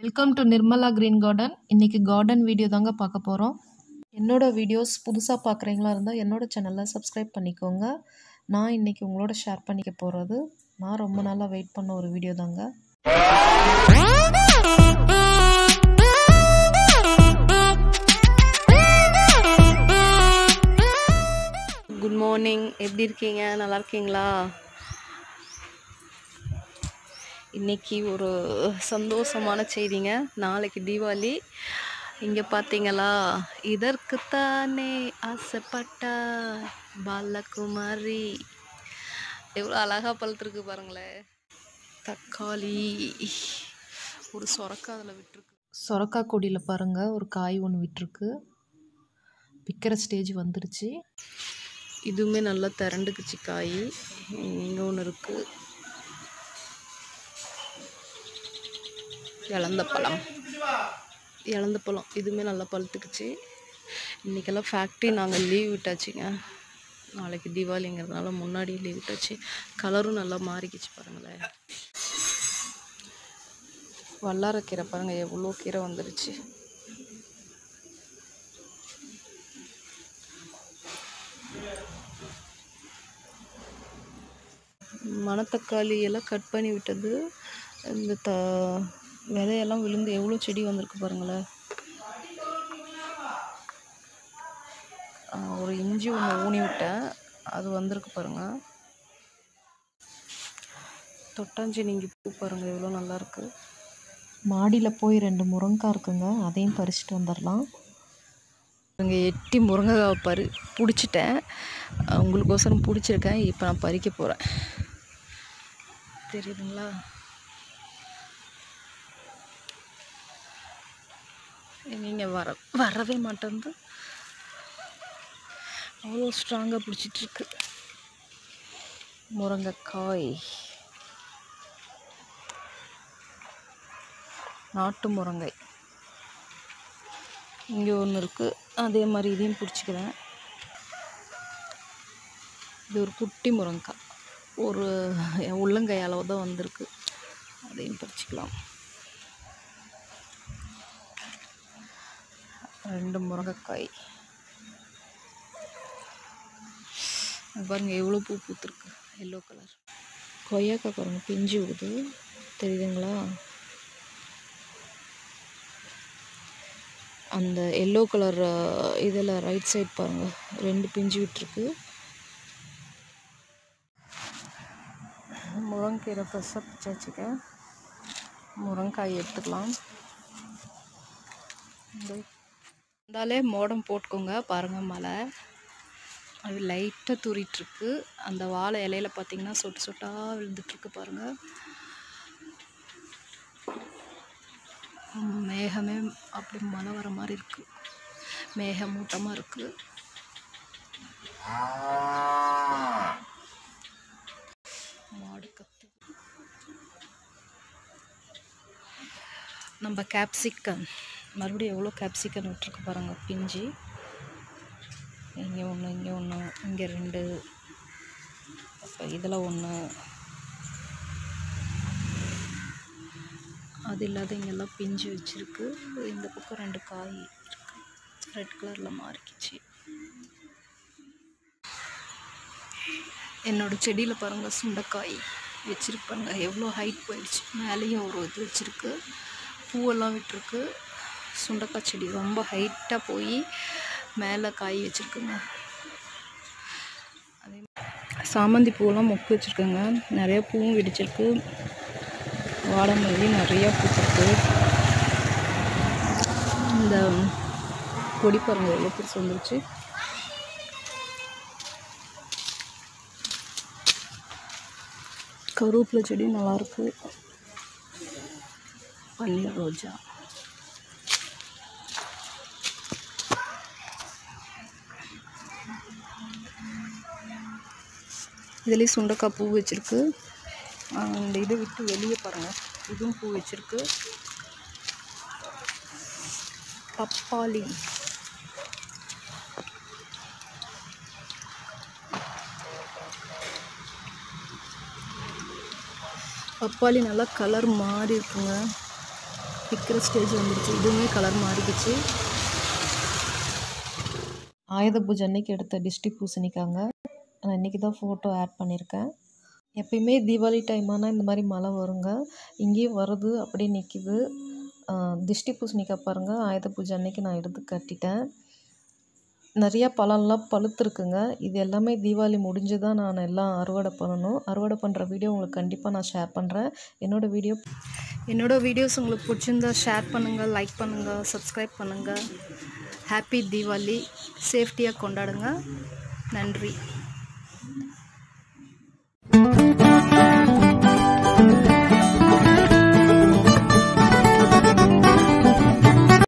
welcome to Nirmala green garden இன்றைக்கி garden video தாங்க பார்க்க போகிறோம் என்னோடய வீடியோஸ் புதுசாக பார்க்குறீங்களா இருந்தால் என்னோடய சேனலை சப்ஸ்கிரைப் பண்ணிக்கோங்க நான் இன்றைக்கி உங்களோட ஷேர் பண்ணிக்க போகிறது நான் ரொம்ப நாளாக வெயிட் பண்ண ஒரு வீடியோ தாங்க குட் மார்னிங் எப்படி இருக்கீங்க நல்லா இருக்கீங்களா இன்னைக்கு ஒரு சந்தோஷமான செய்திங்க நாளைக்கு தீபாவளி இங்கே பார்த்தீங்களா இதற்குத்தானே ஆசைப்பட்டா பாலகுமாரி எவ்வளோ அழகாக பழுத்துருக்கு பாருங்களேன் தக்காளி ஒரு சொரக்கா அதில் விட்டுருக்கு சொரக்காய் கொடியில் பாருங்கள் ஒரு காய் ஒன்று விட்டுருக்கு விற்கிற ஸ்டேஜ் வந்துருச்சு இதுவுமே நல்லா திரண்டுக்குச்சு காய் இங்கே ஒன்று இருக்குது இழந்த பழம் இழந்த பழம் இதுவுமே நல்லா பழுத்துக்குச்சு இன்றைக்கெல்லாம் ஃபேக்ட்ரி நாங்கள் லீவ் விட்டாச்சுங்க நாளைக்கு தீபாவளிங்கிறதுனால முன்னாடி லீவ் விட்டாச்சு கலரும் நல்லா மாறிக்கிச்சு பாருங்களேன் வல்லாரக்கீரை பாருங்கள் எவ்வளோ கீரை வந்துருச்சு மணத்தக்காளி எல்லாம் கட் பண்ணி விட்டது இந்த த விதையெல்லாம் விழுந்து எவ்வளோ செடி வந்திருக்கு பாருங்களேன் ஆ, ஒரு இஞ்சி ஒன்று ஊனி விட்டேன் அது வந்திருக்கு பாருங்க தொட்டாஞ்சி நீங்கள் பூ பாருங்கள் எவ்வளோ நல்லா இருக்கு மாடியில் போய் ரெண்டு முருங்கைக்காய் இருக்குங்க அதையும் பறிச்சுட்டு வந்துடலாம் இங்கே எட்டி முருங்கைக்காவை பறி பிடிச்சிட்டேன் உங்களுக்கோசரம் பிடிச்சிருக்கேன் இப்போ நான் பறிக்க போகிறேன் தெரியுதுங்களா நீங்கள் வர வரவே மாட்டேங்குது அவ்வளோ ஸ்ட்ராங்காக பிடிச்சிட்ருக்கு முருங்கைக்காய் நாட்டு முருங்கை இங்கே ஒன்று இருக்குது அதே மாதிரி இதையும் பிடிச்சிக்கிறேன் இது ஒரு குட்டி முருங்கைக்காய் ஒரு என் உள்ளங்கை அளவு தான் வந்திருக்கு அதையும் பறிச்சுக்கலாம் ரெண்டு முருங்கைக்காய் இங்க பாருங்க எவ்வளோ பூ பூத்துருக்கு எல்லோ கலர் கொய்யாக்காய் பாருங்க பிஞ்சு விடுது தெரியுதுங்களா அந்த எல்லோ கலர் இதில் ரைட் சைட் பாருங்கள் ரெண்டு பிஞ்சு விட்டுருக்கு முருங்கீரை ஃப்ரெஷ்ஷாக பிச்சு வச்சுக்க முருங்காய் எடுத்துக்கலாம் இருந்தாலே மோடம் போட்டுக்கோங்க பாருங்கள் மழை அது லைட்டாக தூரிட்டுருக்கு அந்த வாழை இலையில பார்த்தீங்கன்னா சொட்டு சொட்டாக விழுந்துட்டுருக்கு பாருங்கள் ம், மேகமே அப்படி மழை வர மாதிரி இருக்கு மேகமூட்டமாக இருக்கு மாடு கத்து நம்ம கேப்சிக்கன் மறுபடியும் எவ்வளோ கேப்சிக்கன் விட்டுருக்கு பாருங்க பிஞ்சு இங்கே ஒன்று இங்கே ஒன்று இங்கே ரெண்டு அப்போ இதில் ஒன்று அது இல்லாத இங்கெல்லாம் பிஞ்சு வச்சிருக்கு இந்த பக்கம் ரெண்டு காய் இருக்கு ரெட் கலரில் மாறிக்கிச்சு என்னோட செடியில் பாருங்கள் சுண்டைக்காய் வச்சுருப்பாங்க எவ்வளோ ஹைட் போயிடுச்சு மேலேயும் ஒரு இது வச்சுருக்கு பூவெல்லாம் விட்டுருக்கு சுண்டைக்காய் செடி ரொம்ப ஹைட்டாக போய் மேலே காய் வச்சுருக்குங்க அதே மாதிரி சாமந்தி பூவெல்லாம் மொக்கு வச்சுருக்கேங்க நிறைய பூவும் வெடிச்சிருக்கு வாழைமல்லி நிறையா பூத்திருக்கு இந்த கொடி பாருங்க எவ்வளோ பெருசு வந்துருச்சு கருவேப்பிலை செடி நல்லாயிருக்கு பன்னீர் ரோஜா இதுலேயும் சுண்டக்காய் பூ வச்சுருக்கு இந்த இதை விட்டு வெளியே பாருங்கள் இதுவும் பூ வச்சுருக்கு பப்பாளி பப்பாளி நல்லா கலர் மாறி இருக்குங்க பிக்கிற ஸ்டேஜ் வந்துடுச்சு இதுவுமே கலர் மாறிடுச்சு ஆயுத பூஜை அன்னைக்கு எடுத்த டிஸ்டி பூசணிக்காங்க நான் இன்றைக்கி தான் ஃபோட்டோ ஆட் பண்ணியிருக்கேன் எப்பயுமே தீபாவளி டைம் ஆனால் இந்த மாதிரி மழை வருங்க இங்கேயும் வருது அப்படியே நிற்கிது திஷ்டி பூசணிக்காய் பாருங்கள் ஆயுத பூஜை அன்னைக்கு நான் எடுத்து கட்டிட்டேன் நிறையா பழம்லாம் பழுத்துருக்குங்க இது எல்லாமே தீபாவளி முடிஞ்சு தான் நான் எல்லாம் அறுவடை பண்ணணும் அறுவடை பண்ணுற வீடியோ உங்களுக்கு கண்டிப்பாக நான் ஷேர் பண்ணுறேன் என்னோடய வீடியோ என்னோடய வீடியோஸ் உங்களுக்கு பிடிச்சிருந்தா ஷேர் பண்ணுங்கள் லைக் பண்ணுங்கள் சப்ஸ்கிரைப் பண்ணுங்கள் ஹாப்பி தீபாவளி சேஃப்டியாக கொண்டாடுங்க நன்றி